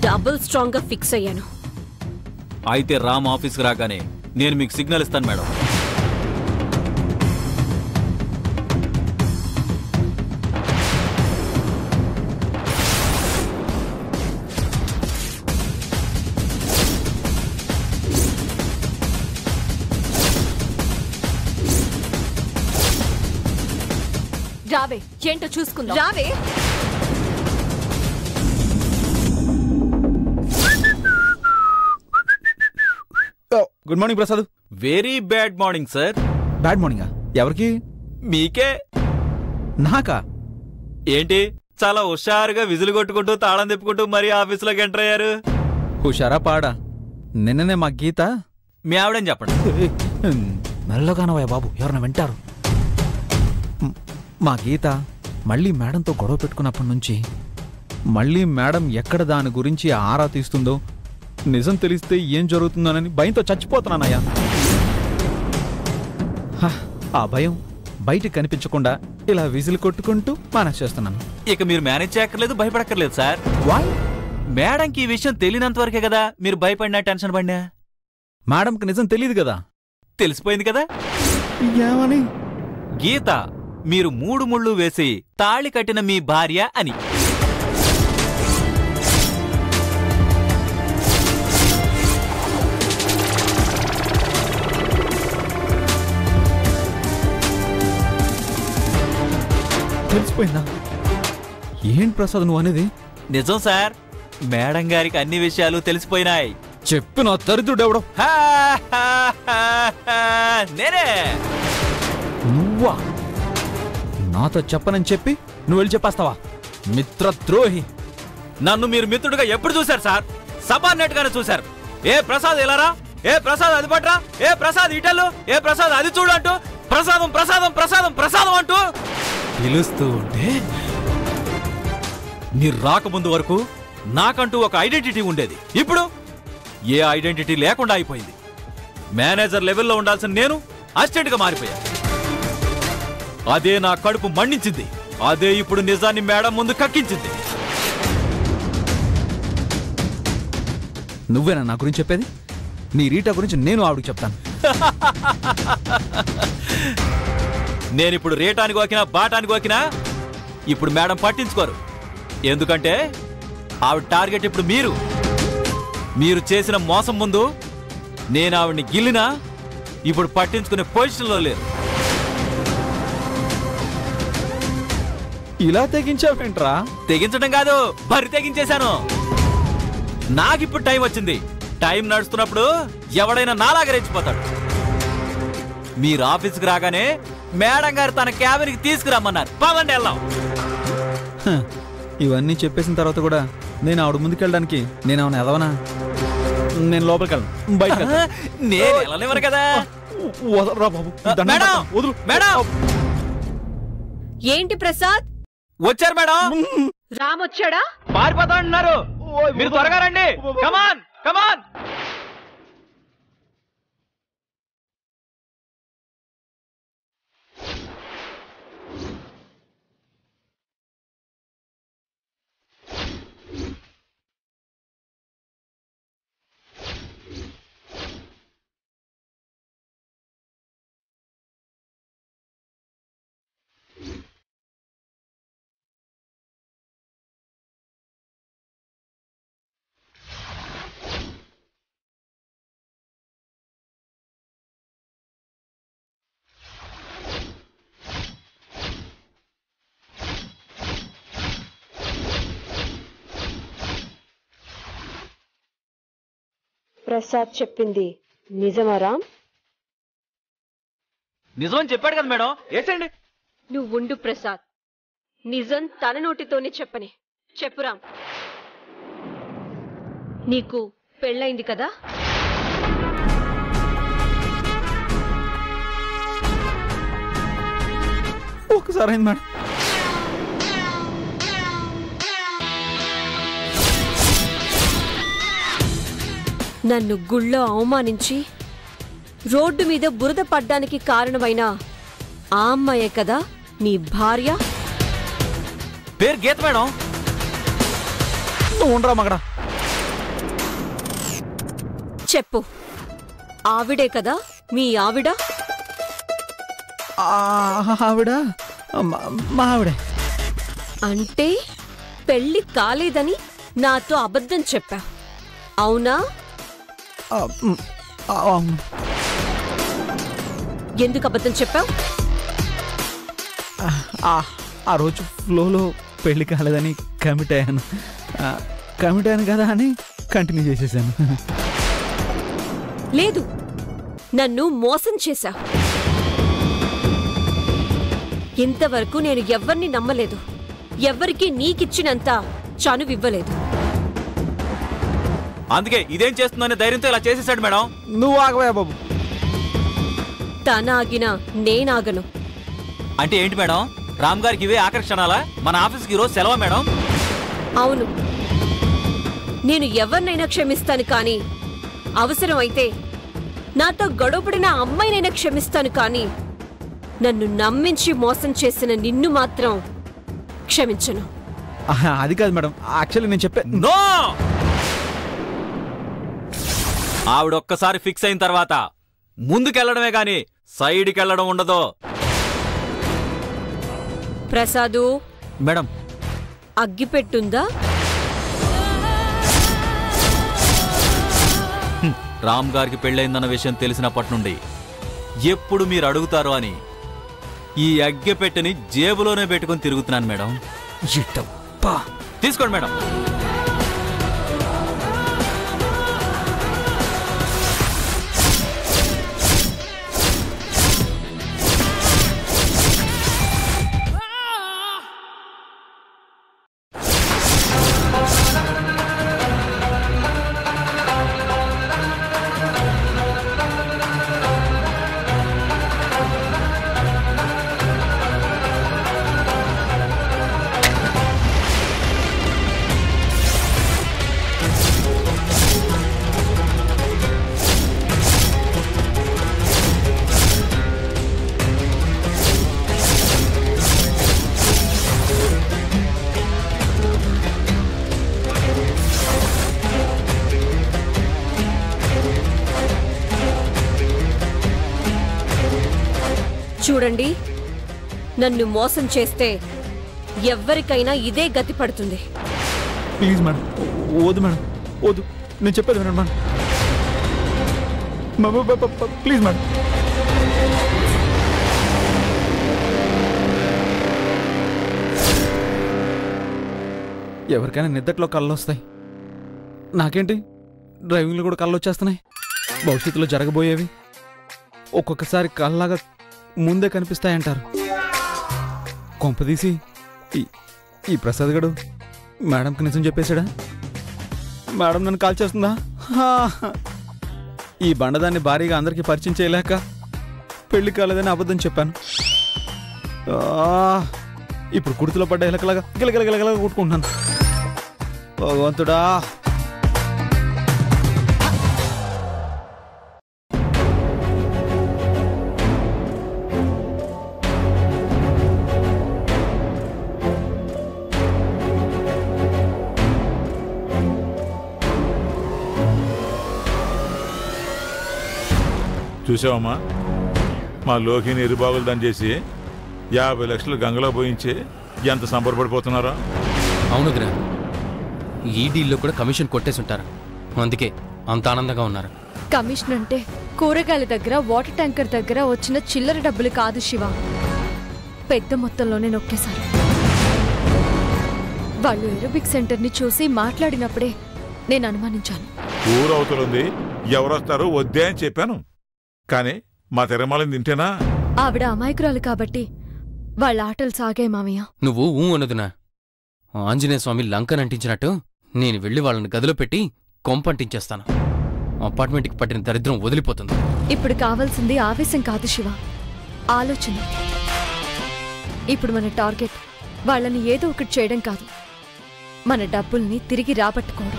Double strong గా fix అయ్యాను అయితే రామ్ ఆఫీస్కి రాగానే నేను మీకు సిగ్నల్ ఇస్తాను మేడం రావే ఏంటో చూసుకుందాం రావే good morning Prasad very bad morning sir bad మార్నింగా ఎవరికి మీకే నాకా ఏంటి చాలా హుషారుగా విజులు కొట్టుకుంటూ తాళం తిప్పుకుంటూ మరీ ఆఫీసులోకి ఎంటర్ అయ్యారు హుషారా పాడా నిన్ననే మా గీత మీ ఆవిడని చెప్పండి మెల్లగానవయ్య బాబు ఎవరైనా వింటారు మ్, మా గీత మళ్ళీ మేడంతో గొడవ పెట్టుకున్నప్పటి నుంచి మళ్ళీ మేడం ఎక్కడ దాని గురించి ఆరా తీస్తుందో నిజం తెలిస్తే ఏం జరుగుతుందోనని భయంతో చచ్చిపోతున్నానయ్యా హ, ఆ భయం బయటికి కనిపించకుండా ఇలా విజిల్ కొట్టుకుంటూ మేనేజ్ చేస్తున్నాను ఇక మీరు మేనేజ్ చేయక్కర్లేదు భయపడక్కర్లేదు సార్ వాయ్ మేడంకి ఈ విషయం తెలియనంత వరకే కదా మీరు భయపడినా టెన్షన్ పడినా మేడంకి నిజం తెలియదు కదా తెలిసిపోయింది కదా ఏమని గీత మీరు మూడు ముళ్ళు వేసి తాళి కట్టిన మీ భార్య అని తెలిసిపోయిందా ఏంటి ప్రసాద్ నువ్వు అనేది నిజం సార్ మేడం గారికి అన్ని విషయాలు తెలిసిపోయినాయి చెప్పు నా దరిద్రుడెవడో హా, హా, హా, హా, నేనే నువ్వా నాతో చెప్పనని చెప్పి నువ్వు వెళ్ళి చెప్పేస్తావా మిత్రద్రోహి నన్ను మీరు మిత్రుడిగా ఎప్పుడు చూశారు సార్ సబార్డినేట్ గానే చూశారు ఏ ప్రసాద్ ఇలారా ఏ ప్రసాద్ అది పట్రా ఏ ప్రసాద్ ఇటల్లు ఏ ప్రసాద్ అది చూడు అంటూ ప్రసాదం ప్రసాదం ప్రసాదం ప్రసాదం అంటూ పిలుస్తూ ఉంటే మీరు రాకముందు వరకు నాకంటూ ఒక ఐడెంటిటీ ఉండేది ఇప్పుడు ఏ ఐడెంటిటీ లేకుండా అయిపోయింది మేనేజర్ లెవెల్లో ఉండాల్సిన నేను అసిస్టెంట్ గా మారిపోయా అదే నా కడుపు మండించింది అదే ఇప్పుడు నిజాన్ని మేడం ముందు కక్కించింది నువ్వేనా నా గురించి చెప్పేది నీ రీటా గురించి నేను ఆవిడకి చెప్తాను నేనిప్పుడు రేటానికి వాకినా బాటానికి వాకినా ఇప్పుడు మేడం పట్టించుకోరు ఎందుకంటే ఆవిడ టార్గెట్ ఇప్పుడు మీరు మీరు చేసిన మోసం ముందు నేను ఆవిడ్ని గిల్లినా ఇప్పుడు పట్టించుకునే పొజిషన్లో లేరు ఇలా తెగించావేంట్రా తెగించడం కాదు బరి తెగించేశాను నాకిప్పుడు టైం వచ్చింది టైం నడుస్తున్నప్పుడు ఎవడైనా నాలాగా రెచ్చిపోతాడు మీరు ఆఫీస్కి రాగానే మేడం గారు తన క్యాబిన్కి తీసుకురమ్మన్నారు పదండి వెళ్దాం హ, ఇవన్నీ చెప్పేసిన తర్వాత కూడా నేను ఆవిడ ముందుకెళ్ళడానికి నేను ఏమైనా ఎదవనా నేను లోపలికి వెళ్ళను బయట నేను వెళ్ళనివ్వను కదా వదలరా బాబు దండం మేడం పెడతాను. వదులు మేడం ఏంటి ప్రసాద్ వచ్చారు మేడం రామొచ్చాడా పారిపోతా అంటున్నారు మీరు త్వరగా రండి కమాన్ కమాన్ ప్రసాద్ చెప్పింది నిజమా రామ్ నిజమని చెప్పాడు కదా మేడం వేసండి నువ్వు ఉండు ప్రసాద్ నిజం తన నోటితోనే చెప్పని చెప్పురాం నీకు పెళ్ళైంది కదా ఒక్కసారి అయింది మేడం నన్ను గుళ్ళో అవమానించి రోడ్డు మీద బురద పడ్డానికి కారణమైన ఆ అమ్మాయే కదా నీ భార్య పేరు గీత మేడం నువ్వు ఉండరా మగడా చెప్పు ఆవిడే కదా మీ ఆవిడ ఆ, ఆవిడ మా మా ఆవిడే అంటే పెళ్లి కాలేదని నాతో అబద్ధం చెప్పా అవునా ఆ, మ్, ఆ, అవును. ఎందుకు అబద్ధం చెప్పావు ఆ, ఆ రోజు ఫ్లోలో పెళ్లి కాలేదని కమిట్ అయ్యాను ఆ, కమిట్ అయ్యాను కదా అని కంటిన్యూ చేసేసాను లేదు నన్ను మోసం చేశా ఇంతవరకు నేను ఎవ్వరిని నమ్మలేదు ఎవ్వరికీ నీకిచ్చినంత చనువివ్వలేదు అందుకే ఇదేం చేస్తుందనే ధైర్యంతో ఇలా చేసేసాడు మేడం నువ్వు ఆగవా బాబు తన ఆగినా నేనాగను అంటే ఏంటి మేడం రామ్ గారికి ఇవే ఆకర్షణాలా మన ఆఫీస్కి ఈరోజు సెలవా మేడం అవును నేను ఎవరినైనా క్షమిస్తాను కానీ అవసరమైతే నాతో గొడవపడిన అమ్మాయినైనా క్షమిస్తాను కానీ నన్ను నమ్మించి మోసం చేసిన నిన్ను మాత్రం క్షమించను ఆహా, అది కాదు మేడం యాక్చువల్లీ నేను చెప్పే నో ఆవిడ ఒక్కసారి ఫిక్స్ అయిన తర్వాత ముందుకెళ్లడమే గాని సైడ్కి వెళ్ళడం ఉండదు ప్రసాదు మేడం అగ్గిపెట్టుందా రామ్ గారికి పెళ్ళైందన్న విషయం తెలిసినప్పటి నుండి ఎప్పుడు మీరు అడుగుతారో అని ఈ అగ్గెపెట్టెని జేబులోనే పెట్టుకుని తిరుగుతున్నాను మేడం ఇట్టప్పా. తీసుకోండి మేడం చూడండి నన్ను మోసం చేస్తే ఎవ్వరికైనా ఇదే గతి పడుతుంది ప్లీజ్ మేడం వద్దు మేడం వద్దు నేను చెప్పేది వినండి మేడం మ- మ- మ- మ- ప్లీజ్ మేడం ఎవరికైనా నిద్దట్లో కళ్ళు వస్తాయి నాకేంటి డ్రైవింగ్లో కూడా కళ్ళు వచ్చేస్తున్నాయి భవిష్యత్తులో జరగబోయేవి ఒక్కొక్కసారి కళ్ళలాగా ముందే కనిపిస్తాయంటారు కొంపదీసి ఈ ఈ ప్రసాద్ గడు మేడంకి నిజం చెప్పేశాడా మేడం నన్ను కాల్ చేస్తుందా హా. ఈ బండదాన్ని భారీగా అందరికీ పరిచయం చేయలేక పెళ్లి కాలేదని అబద్ధం చెప్పాను ఆ, ఇప్పుడు కుర్తిలో పడ్డ ఎలకలాగా గిలగిలగిలగలగా కొట్టుకుంటున్నాను భగవంతుడా చూసావమ్మా మా లోకిని ఎరుబాగులు దాని చేసి యాభై లక్షలు గంగలో పోయించి ఎంత సంబరపడిపోతున్నారో అవును వదినా ఈ డీల్లో కూడా కమిషన్ కొట్టేసి ఉంటారు అందుకే అంత ఆనందంగా ఉన్నారు కమిషన్ అంటే కూరగాయల దగ్గర వాటర్ ట్యాంకర్ దగ్గర వచ్చిన చిల్లర డబ్బులు కాదు శివ పెద్ద మొత్తంలోనే నొక్కేశారు వాళ్ళు ఏరోబిక్ సెంటర్ని చూసి మాట్లాడినప్పుడే నేను అనుమానించాను ఊరు అవతలుంది ఎవరొస్తారో వద్దే అని చెప్పాను కానీ మా తిరమాలని తింటేనా ఆవిడ అమాయకురాలు కాబట్టి వాళ్ళ ఆటలు సాగాయి మామయ్య నువ్వు ఊ అనదునా ఆంజనేయ స్వామి లంకన్ అంటించినట్టు నేను వెళ్ళి వాళ్ళని గదిలో పెట్టి కొంపంటించేస్తాను అపార్ట్మెంట్కి పట్టిన దరిద్రం వదిలిపోతుంది ఇప్పుడు కావాల్సింది ఆవేశం కాదు శివ ఆలోచన ఇప్పుడు మన టార్గెట్ వాళ్ళని ఏదో ఒకటి చేయడం కాదు మన డబ్బుల్ని తిరిగి రాబట్టుకోవడం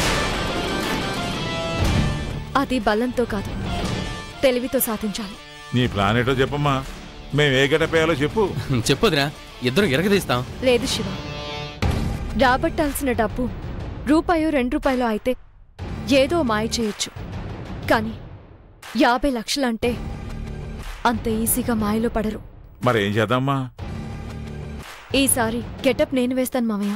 అది బలంతో కాదు తెలివితో సాధించాలి నీ ప్లాన్ ఏంటో చెప్పమ్మా మేము ఏ గడపేయాలో చెప్పు చెప్పొదినా ఇద్దరం ఎరగదీస్తాం లేదు శివ రాబట్టాల్సిన డబ్బు రూపాయో రెండు రూపాయలో అయితే ఏదో మాయ చేయొచ్చు కానీ యాభై లక్షలంటే అంత ఈజీగా మాయలో పడరు మరి ఏం చేద్దామా ఈసారి గెటప్ నేను వేస్తాను మామయ్య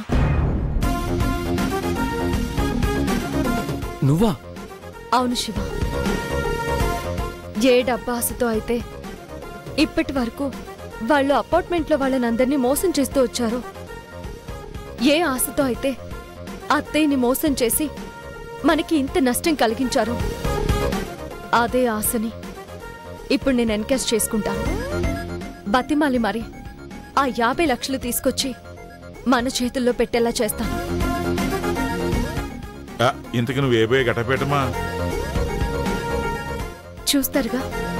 నువ్వా అవును శివ ఏ డబ్బాసుతో అయితే ఇప్పటి వరకు వాళ్ళు అపార్ట్మెంట్లో వాళ్ళనందరినీ మోసం చేస్తూ వచ్చారో ఏ ఆశతో అయితే అత్తయ్యని మోసం చేసి మనకి ఇంత నష్టం కలిగించారో అదే ఆశని ఇప్పుడు నేను ఎన్కాష్ చేసుకుంటాను బతిమాలి మరి ఆ యాభై లక్షలు తీసుకొచ్చి మన చేతుల్లో పెట్టేలా చేస్తాను ఆ, ఇంతకు నువ్వు ఏ పోయి గట్టపెట్టమా చూస్తారుగా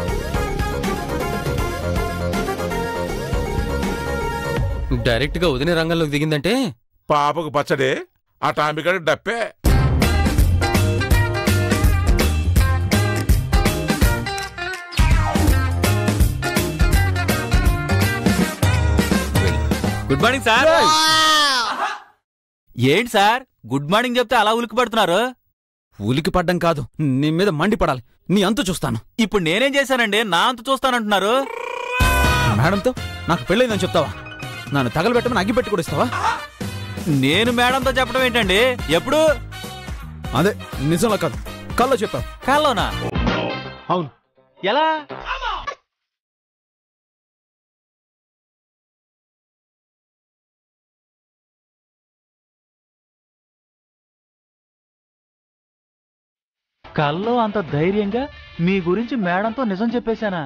డైరెక్ట్గా వదిన రంగంలోకి దిగిందంటే పాపకు పచ్చడే ఆ టాంబికాడి డప్పే గుడ్ మార్నింగ్ సార్ ఏంటి సార్ గుడ్ మార్నింగ్ చెప్తే అలా ఉలికి పడుతున్నారు ఉలికి పడ్డం కాదు నీ మీద మండిపడాలి నీ అంతు చూస్తాను ఇప్పుడు నేనేం చేశానండి నా అంత చూస్తానంటున్నారు మేడంతో నాకు పెళ్ళైందని చెప్తావా నన్ను తగలబెట్టమని అగ్గిపెట్టి కూడా ఇస్తావా నేను మేడంతో చెప్పడం ఏంటండి ఎప్పుడు అదే నిజంలో కాదు కల్లో చెప్పావు కాల్లోనా అవును ఎలా కల్లో అంత ధైర్యంగా మీ గురించి మేడంతో నిజం చెప్పేశానా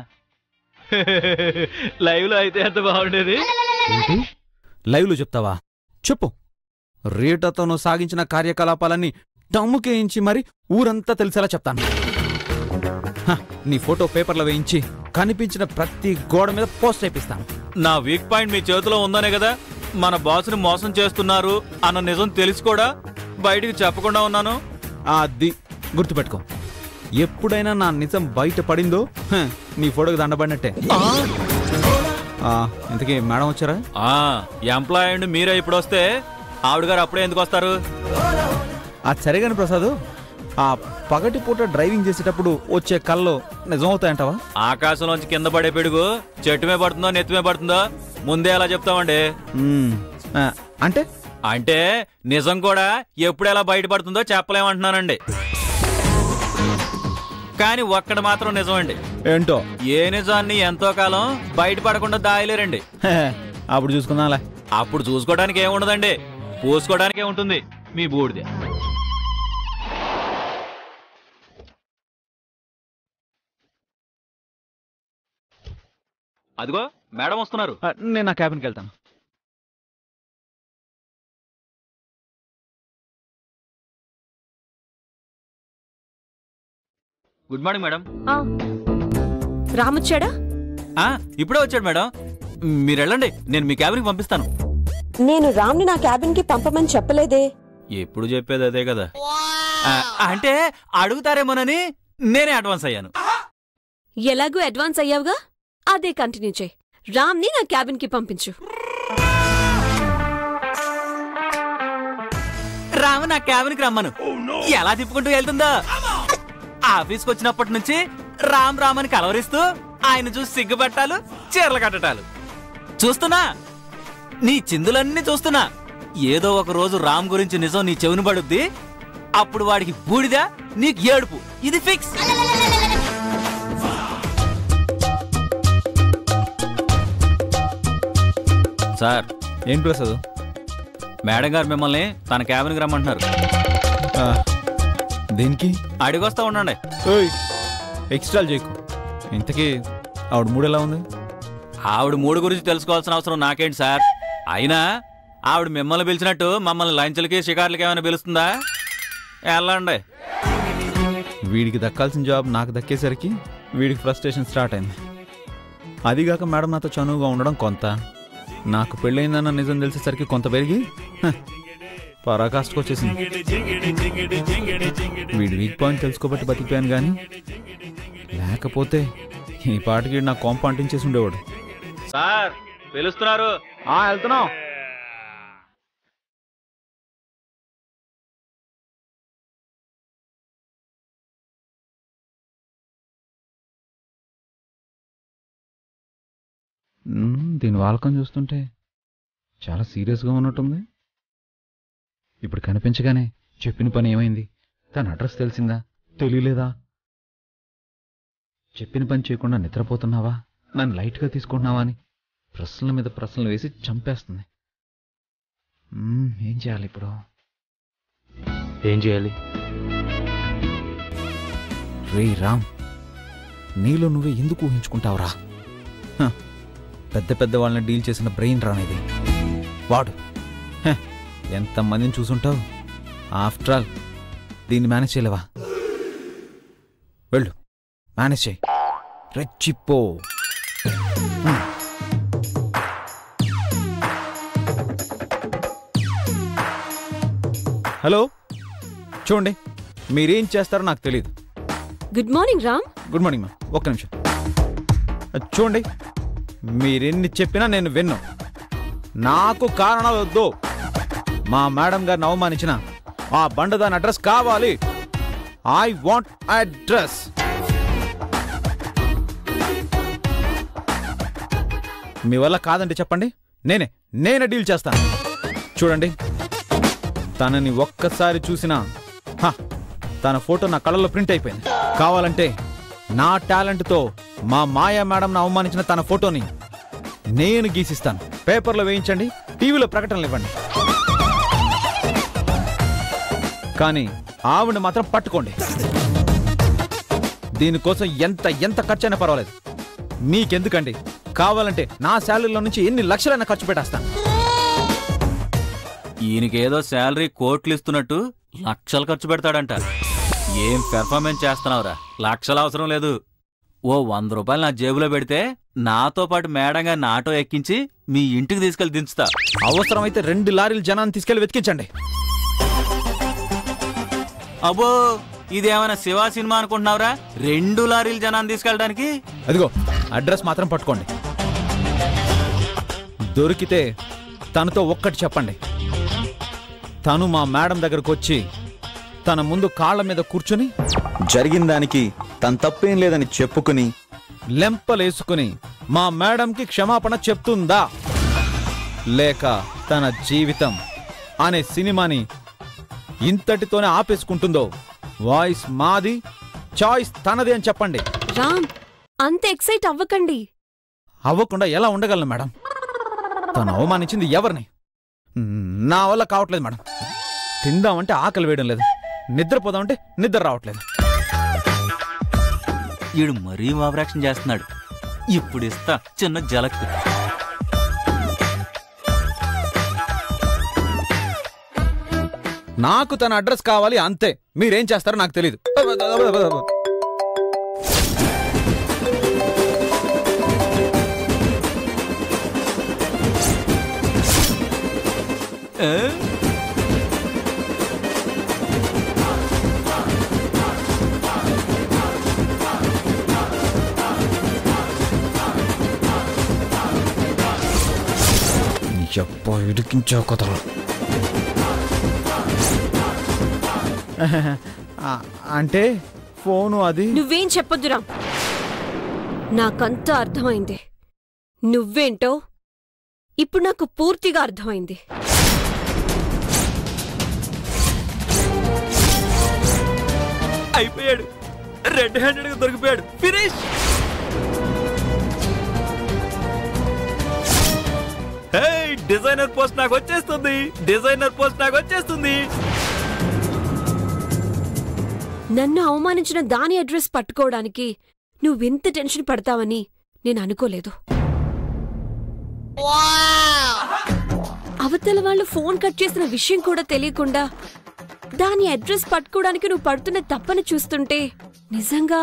లైవ్ లో అయితే ఎంత బాగుండేది ఏంటి లైవ్లో చెప్తావా చెప్పు రీటతో నువ్వు సాగించిన కార్యకలాపాలన్నీ టమ్ముకేయించి మరి ఊరంతా తెలిసేలా చెప్తాను హ, నీ ఫోటో పేపర్లో వేయించి కనిపించిన ప్రతి గోడ మీద పోస్ట్ అయిపిస్తాను నా వీక్ పాయింట్ మీ చేతిలో ఉందనే కదా మన బాస్ని మోసం చేస్తున్నారు అన్న నిజం తెలిసి కూడా బయటికి చెప్పకుండా ఉన్నాను అది గుర్తుపెట్టుకో ఎప్పుడైనా నా నిజం బయట పడిందో హ, నీ ఫోటోకి దండబడినట్టే ఆ, ఇంతకీ మేడం వచ్చారా ఆ ఎంప్లాయ్ అండ్ మీరే ఇప్పుడు వస్తే ఆవిడ గారు అప్పుడే ఎందుకు వస్తారు అది సరేగాని ప్రసాద్ ఆ పగటి పూట డ్రైవింగ్ చేసేటప్పుడు వచ్చే కళ్ళు నిజమవుతాయంటావా ఆకాశంలోంచి కింద పడే పిడుగు చెట్టుమే పడుతుందో నెత్తిమే పడుతుందో ముందే అలా చెప్తామండి మ్మ్. ఆ, అంటే అంటే నిజం కూడా ఎప్పుడు ఎలా బయటపడుతుందో చెప్పలేమంటున్నానండి కానీ ఒక్కటి మాత్రం నిజమండి ఏంటో ఏ నిజాన్ని ఎంతో కాలం బయటపడకుండా దాయలేరండి హే, అప్పుడు చూసుకుందాంలే అప్పుడు చూసుకోవడానికి ఏముండదండి పూసుకోవడానికే ఉంటుంది మీ బూడిద అదిగో మేడం వస్తున్నారు ఆ, నేను నా క్యాబిన్కి వెళ్తాను గుడ్ మార్నింగ్ మేడం ఆ. రామొచ్చాడా ఆ, ఇప్పుడే వచ్చాడు మేడం మీరు వెళ్ళండి నేను మీ క్యాబిన్కి పంపిస్తాను నేను రామ్ని నా క్యాబిన్ కి పంపమని చెప్పలేదే ఎప్పుడు చెప్పేది అదే కదా ఆ, అంటే అడుగుతారేమోనని నేనే అడ్వాన్స్ అయ్యాను ఎలాగూ అడ్వాన్స్ అయ్యావుగా అదే కంటిన్యూ చేయి రామ్ని నా క్యాబిన్ కి పంపించు రాము నా క్యాబిన్కి రమ్మను ఎలా తిప్పుకుంటూ వెళ్తుందో ఆఫీస్కి వచ్చినప్పటి నుంచి రామ్ రామ్ అని కలవరిస్తూ ఆయన చూసి సిగ్గుపట్టాలు చీరలు కట్టటాలు చూస్తున్నా నీ చిందులన్నీ చూస్తున్నా ఏదో ఒక రోజు రామ్ గురించి నిజం నీ చెవిని పడుద్ది అప్పుడు వాడికి బూడిద నీకు ఏడుపు ఇది ఫిక్స్ సార్ ఏం ప్రసాద్ మేడం గారు మిమ్మల్ని తన క్యాబిన్కి రమ్మంటున్నారు ఆ, దేనికి అడిగొస్తా ఉండండి ఓయ్ ఎక్స్ట్రాలు చేయకు ఇంతకీ ఆవిడ మూడు ఎలా ఉంది ఆవిడ మూడు గురించి తెలుసుకోవాల్సిన అవసరం నాకేంటి సార్ అయినా ఆవిడ మిమ్మల్ని పిలిచినట్టు మమ్మల్ని లంచ్లకి షికార్లకి ఏమైనా పిలుస్తుందా వెళ్ళండి వీడికి దక్కాల్సిన జాబ్ నాకు దక్కేసరికి వీడికి ఫ్రస్ట్రేషన్ స్టార్ట్ అయింది అదిగాక మేడం నాతో చనువుగా ఉండడం కొంత నాకు పెళ్ళయిందన్న నిజం తెలిసేసరికి కొంత పెరిగి హ, పరాకాష్ఠకు వచ్చేసింది వీడి వీక్ పాయింట్ తెలుసుకోబట్టి బతికిపోయాను కానీ లేకపోతే ఈ పాటికి నా కొంప అంటించేసి ఉండేవాడు సార్ పిలుస్తున్నారు వెళ్తున్నాం మ్మ్, దీని వాలకం చూస్తుంటే చాలా సీరియస్గా ఉన్నట్టుంది ఇప్పుడు కనిపించగానే చెప్పిన పని ఏమైంది తన అడ్రస్ తెలిసిందా తెలియలేదా చెప్పిన పని చేయకుండా నిద్రపోతున్నావా నన్ను లైట్గా తీసుకుంటున్నావా అని ప్రశ్నల మీద ప్రశ్నలు వేసి చంపేస్తుంది మ్మ్, ఏం చేయాలి ఇప్పుడు ఏం చేయాలి రే రామ్ నీలో నువ్వే ఎందుకు ఊహించుకుంటావురా హ, పెద్ద పెద్ద వాళ్ళని డీల్ చేసిన బ్రెయిన్ రానిది వాడు హ, ఎంతమందిని చూసుంటావు ఆఫ్టర్ ఆల్ దీన్ని మేనేజ్ చేయలేవా వెళ్ళు మేనేజ్ చేయి రెచ్చిపో హ్మ్. హలో చూడండి మీరేం చేస్తారో నాకు తెలియదు good morning Ram good morning ma'am ఒక్క నిమిషం అది చూడండి మీరెన్ని చెప్పినా నేను విన్ను నాకు కారణాలు వద్దు మా మేడం గారిని అవమానించిన ఆ బండదాని అడ్రస్ కావాలి ఐ వాంట్ అడ్రస్ మీ వల్ల కాదండి చెప్పండి నేనే నేనే డీల్ చేస్తాను చూడండి తనని ఒక్కసారి చూసినా హ, తన ఫోటో నా కళ్ళలో ప్రింట్ అయిపోయింది కావాలంటే నా టాలెంట్తో మా మాయా మేడంను అవమానించిన తన ఫోటోని నేను గీసిస్తాను పేపర్లో వేయించండి టీవీలో ప్రకటనలు ఇవ్వండి కానీ ఆవిడ మాత్రం పట్టుకోండి దీనికోసం ఎంత ఎంత ఖర్చైనా పర్వాలేదు మీకెందుకండి కావాలంటే నా శాలరీలో నుంచి ఎన్ని లక్షలైనా ఖర్చు పెట్టేస్తాను ఈయనకేదో శాలరీ కోట్లు ఇస్తున్నట్టు లక్షలు ఖర్చు పెడతాడంట ఏం పెర్ఫార్మెన్స్ చేస్తున్నావురా లక్షలు అవసరం లేదు ఓ వంద రూపాయలు నా జేబులో పెడితే నాతో పాటు మేడంగా నాటో ఎక్కించి మీ ఇంటికి తీసుకెళ్లి దించుతా అవసరమైతే రెండు లారీలు జనాన్ని తీసుకెళ్లి వెతికించండి అబ్బో ఇదేమైనా శివ సినిమా అనుకుంటున్నావురా రెండు లారీలు జనాన్ని తీసుకెళ్ళడానికి అదిగో అడ్రస్ మాత్రం పట్టుకోండి దొరికితే తనతో ఒక్కటి చెప్పండి తను మా మేడం దగ్గరకు వచ్చి తన ముందు కాళ్ళ మీద కూర్చుని జరిగిన దానికి తన తప్పేం లేదని చెప్పుకుని లెంపలేసుకుని మా మేడంకి క్షమాపణ చెప్తుందా లేక తన జీవితం అనే సినిమాని ఇంతటితోనే ఆపేసుకుంటుందో వాయిస్ మాది చాయిస్ తనది అని చెప్పండి రామ్ అంత ఎక్సైట్ అవ్వకండి అవ్వకుండా ఎలా ఉండగలను మేడం తను అవమానించింది ఎవరిని నా వల్ల కావట్లేదు మేడం తిందామంటే ఆకలి వేయడం లేదు నిద్రపోదామంటే నిద్ర రావట్లేదు ఈడు మరీ ఓవరాక్షన్ చేస్తున్నాడు ఇప్పుడు ఇస్తా చిన్న జలక్ నాకు తన అడ్రస్ కావాలి అంతే మీరేం చేస్తారో నాకు తెలియదు ఏ? ఎప్ప ఇడికించో కథలు అంటే ఫోను అది నువ్వేం చెప్పొద్దు రామ్ నాకంతా అర్థమైంది నువ్వేంటో ఇప్పుడు నాకు పూర్తిగా అర్థమైంది అయిపోయాడు రెడ్ హ్యాండెడ్ గా దొరికిపోయాడు ఫినిష్ హే డిజైనర్ పోస్ట్ నాకు వచ్చేస్తుంది డిజైనర్ పోస్ట్ నాకు వచ్చేస్తుంది నన్ను అవమానించిన దాని అడ్రస్ పట్టుకోవడానికి నువ్వెంత టెన్షన్ పడతావని నేను అనుకోలేదు అవతల వాళ్ళు ఫోన్ కట్ చేసిన విషయం కూడా తెలియకుండా దాని అడ్రస్ పట్టుకోవడానికి నువ్వు పడుతున్న తప్పని చూస్తుంటే నిజంగా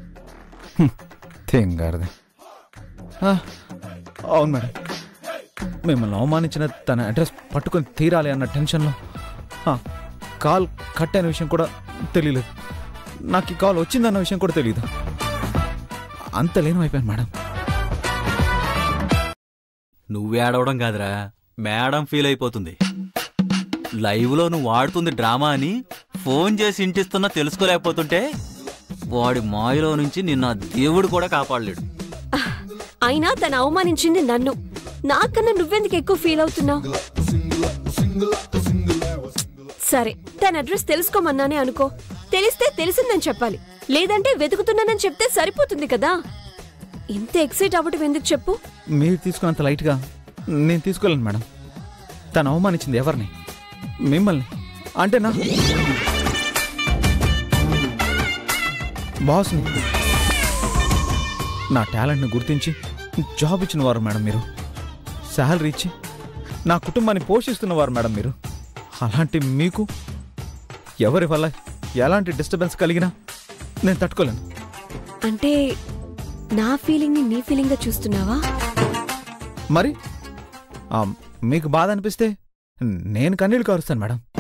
తెంగారది అవును మేడం మిమ్మల్ని అవమానించిన తన అడ్రస్ పట్టుకొని తీరాలి అన్న టెన్షన్లో ఆ, కాల్ కట్ అయిన విషయం కూడా తెలియలేదు నాకు ఈ కాల్ వచ్చిందన్న విషయం కూడా తెలియదు అంత లేను అయిపోయాను మేడం నువ్వు ఏడవడం కాదురా మేడం ఫీల్ అయిపోతుంది లైవ్లో నువ్వు ఆడుతుంది డ్రామా అని ఫోన్ చేసి ఇంటిస్తున్నా తెలుసుకోలేకపోతుంటే వాడి మాయలో నుంచి నిన్న ఆ దేవుడు కూడా కాపాడలేడు అయినా తను అవమానించింది నన్ను నాకన్నా నువ్వెందుకు ఎక్కువ ఫీల్ అవుతున్నావు సరే తన అడ్రస్ తెలుసుకోమన్నానే అనుకో తెలిస్తే తెలిసిందని చెప్పాలి లేదంటే వెతుకుతున్నానని చెప్తే సరిపోతుంది కదా ఇంత ఎక్సైట్ అవ్వటం ఎందుకు చెప్పు మీరు తీసుకున్నంత లైట్గా నేను తీసుకోలేను మేడం తను అవమానించింది ఎవరిని మిమ్మల్ని అంటే నా బాస్ని నా టాలెంట్ని గుర్తించి జాబ్ ఇచ్చిన వారు మేడం మీరు శాలరీ ఇచ్చి నా కుటుంబాన్ని పోషిస్తున్నవారు మేడం మీరు అలాంటి మీకు ఎవరి వల్ల ఎలాంటి డిస్టర్బెన్స్ కలిగినా నేను తట్టుకోలేను అంటే నా ఫీలింగ్ ని నీ ఫీలింగ్ గా చూస్తున్నావా మరి ఆ, మీకు బాధ అనిపిస్తే నేను కన్నీళ్ళు కారుస్తాను మేడం